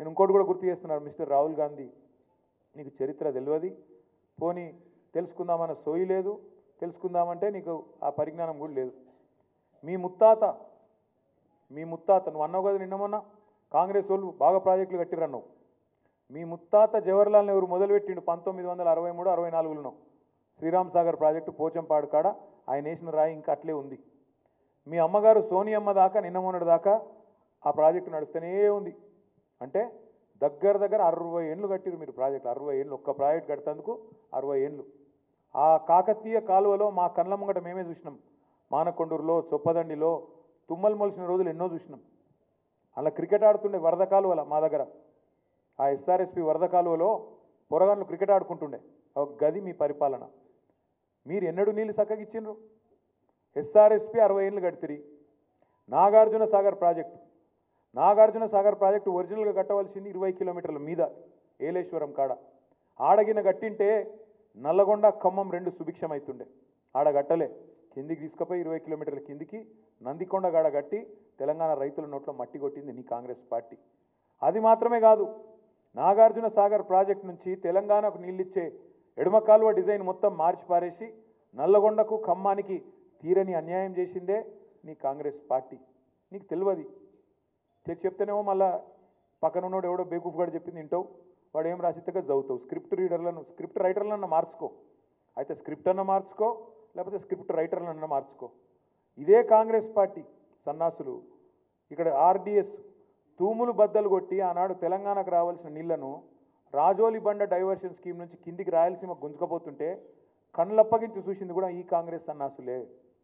నేను ఇంకోటి కూడా గుర్తు చేస్తున్నాను మిస్టర్ రాహుల్ గాంధీ నీకు చరిత్ర తెలియదు పోనీ తెలుసుకుందామన్న సోయి లేదు తెలుసుకుందామంటే నీకు ఆ పరిజ్ఞానం కూడా లేదు మీ ముత్తాత మీ ముత్తాత నువ్వు అన్నావు కదా నిన్న మొన్న కాంగ్రెస్ వాళ్ళు బాగా ప్రాజెక్టులు కట్టిరన్నావు మీ ముత్తాత జవహర్లాల్ నెహ్రూ మొదలుపెట్టిండు పంతొమ్మిది వందల అరవై మూడు అరవై నాలుగులో శ్రీరామ్ సాగర్ ప్రాజెక్టు పోచంపాడు కాడ ఆయన వేసిన రాయి ఇంకా అట్లే ఉంది మీ అమ్మగారు సోనియమ్మ దాకా నిన్న మొన్నటి దాకా ఆ ప్రాజెక్టు నడుస్తూనే ఉంది అంటే దగ్గర దగ్గర అరవై ఏళ్ళు కట్టిరు మీరు ప్రాజెక్టు అరవై ఏళ్ళు ఒక్క ప్రాజెక్ట్ కట్టేందుకు అరవై ఏళ్ళు ఆ కాకతీయ కాలువలో మా కళ్ళ ముంగట మేమే చూసినాం మానకొండూరులో చొప్పదండిలో తుమ్మలు మొలిసిన రోజులు ఎన్నో చూసినాం అలా క్రికెట్ ఆడుతుండే వరద కాలువల మా దగ్గర ఆ ఎస్ఆర్ఎస్పి వరద కాలువలో పొరగాన్లు క్రికెట్ ఆడుకుంటుండే ఒక గది మీ పరిపాలన మీరు ఎన్నడూ నీళ్ళు చక్కగిచ్చిండ్రు ఎస్ఆర్ఎస్పి అరవై ఏళ్ళు గడితిరి నాగార్జున సాగర్ ప్రాజెక్టు నాగార్జున సాగర్ ప్రాజెక్టు ఒరిజినల్గా కట్టవలసింది ఇరవై కిలోమీటర్ల మీద ఏలేశ్వరం కాడ ఆడగిన గట్టింటే నల్లగొండ ఖమ్మం రెండు సుభిక్షమైతుండే ఆడ గట్టలే కిందికి తీసుకుపోయి ఇరవై కిలోమీటర్ల కిందికి నందికొండ గాడ గట్టి తెలంగాణ రైతుల నోట్లో మట్టి కొట్టింది నీ కాంగ్రెస్ పార్టీ అది మాత్రమే కాదు నాగార్జున సాగర్ ప్రాజెక్ట్ నుంచి తెలంగాణకు నీళ్ళిచ్చే ఎడమ కాలువ డిజైన్ మొత్తం మార్చి పారేసి నల్లగొండకు ఖమ్మానికి తీరని అన్యాయం చేసిందే నీ కాంగ్రెస్ పార్టీ నీకు తెలియదు తె- చెప్తేనేమో మళ్ళా పక్కన ఉన్నోడు ఎవడో బేకూఫ్ గారు చెప్పింది వింటావు వాడు ఏం రాసిద్దగా చదువుతావు స్క్రిప్ట్ రీడర్లను స్క్రిప్ట్ రైటర్లను మార్చుకో అయితే స్క్రిప్ట్ అన్న మార్చుకో లేకపోతే స్క్రిప్ట్ రైటర్లను మార్చుకో ఇదే కాంగ్రెస్ పార్టీ సన్నాసులు ఇక్కడ ఆర్డిఎస్ తూములు బద్దలు కొట్టి ఆనాడు తెలంగాణకు రావాల్సిన నీళ్లను రాజోలి బండ డైవర్షన్ స్కీమ్ నుంచి కిందికి రాయలసీమ గుంజుకపోతుంటే కళ్ళప్పగించి చూసింది కూడా ఈ కాంగ్రెస్ సన్నాసులే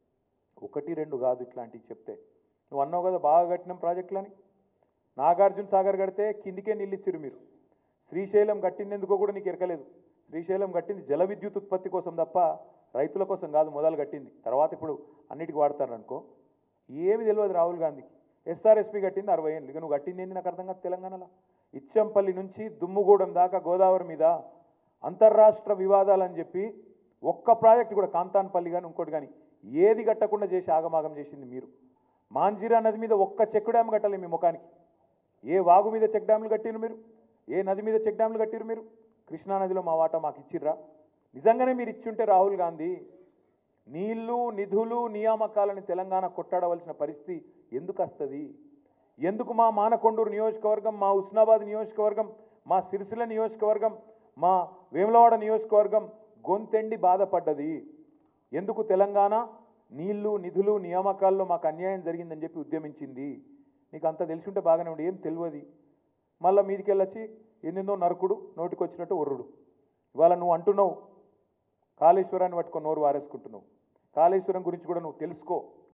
ఒకటి రెండు కాదు ఇట్లాంటివి చెప్తే నువ్వు అన్నావు కదా బాగా కట్టినాం ప్రాజెక్టులని నాగార్జున సాగర్ కడితే కిందికే నిల్లిచ్చిరు మీరు శ్రీశైలం కట్టిందెందుకో కూడా నీకు ఎరకలేదు శ్రీశైలం కట్టింది జల విద్యుత్ ఉత్పత్తి కోసం తప్ప రైతుల కోసం కాదు మొదలు కట్టింది తర్వాత ఇప్పుడు అన్నిటికీ వాడతారు అనుకో ఏమి తెలియదు రాహుల్ గాంధీకి ఎస్ఆర్ఎస్పి కట్టింది అరవై ఏళ్ళు ఇక నువ్వు కట్టింది ఏంది నాకు అర్థం కాదు తెలంగాణలో ఇచ్చంపల్లి నుంచి దుమ్ముగూడెం దాకా గోదావరి మీద అంతర్రాష్ట్ర వివాదాలని చెప్పి ఒక్క ప్రాజెక్ట్ కూడా కాంతాన్పల్లి కానీ ఇంకోటి కానీ ఏది కట్టకుండా చేసి ఆగమాగం చేసింది మీరు మాంజిరా నది మీద ఒక్క చెక్ డ్యామ్ కట్టాలి మీ ముఖానికి ఏ వాగు మీద చెక్ డ్యామ్లు కట్టిరు మీరు ఏ నది మీద చెక్ డ్యామ్లు కట్టిరు మీరు కృష్ణా నదిలో మా వాటా మాకు ఇచ్చిర్రా నిజంగానే మీరు ఇచ్చుంటే రాహుల్ గాంధీ నీళ్లు నిధులు నియామకాలను తెలంగాణ కొట్టాడవలసిన పరిస్థితి ఎందుకు వస్తుంది ఎందుకు మా మానకొండూరు నియోజకవర్గం మా ఉస్నాబాద్ నియోజకవర్గం మా సిరిసిల్ల నియోజకవర్గం మా వేములవాడ నియోజకవర్గం గొంతెండి బాధపడ్డది ఎందుకు తెలంగాణ నీళ్లు నిధులు నియామకాల్లో మాకు అన్యాయం జరిగిందని చెప్పి ఉద్యమించింది నీకు అంత తెలిసి బాగానే ఉండి ఏం తెలియదు మళ్ళీ మీదికి వెళ్ళొచ్చి ఎన్నెన్నో నరకుడు నోటికి వచ్చినట్టు ఒర్రుడు ఇవాళ నువ్వు అంటున్నావు కాళేశ్వరాన్ని పట్టుకొని నోరు వారేసుకుంటున్నావు కాళేశ్వరం గురించి కూడా నువ్వు తెలుసుకో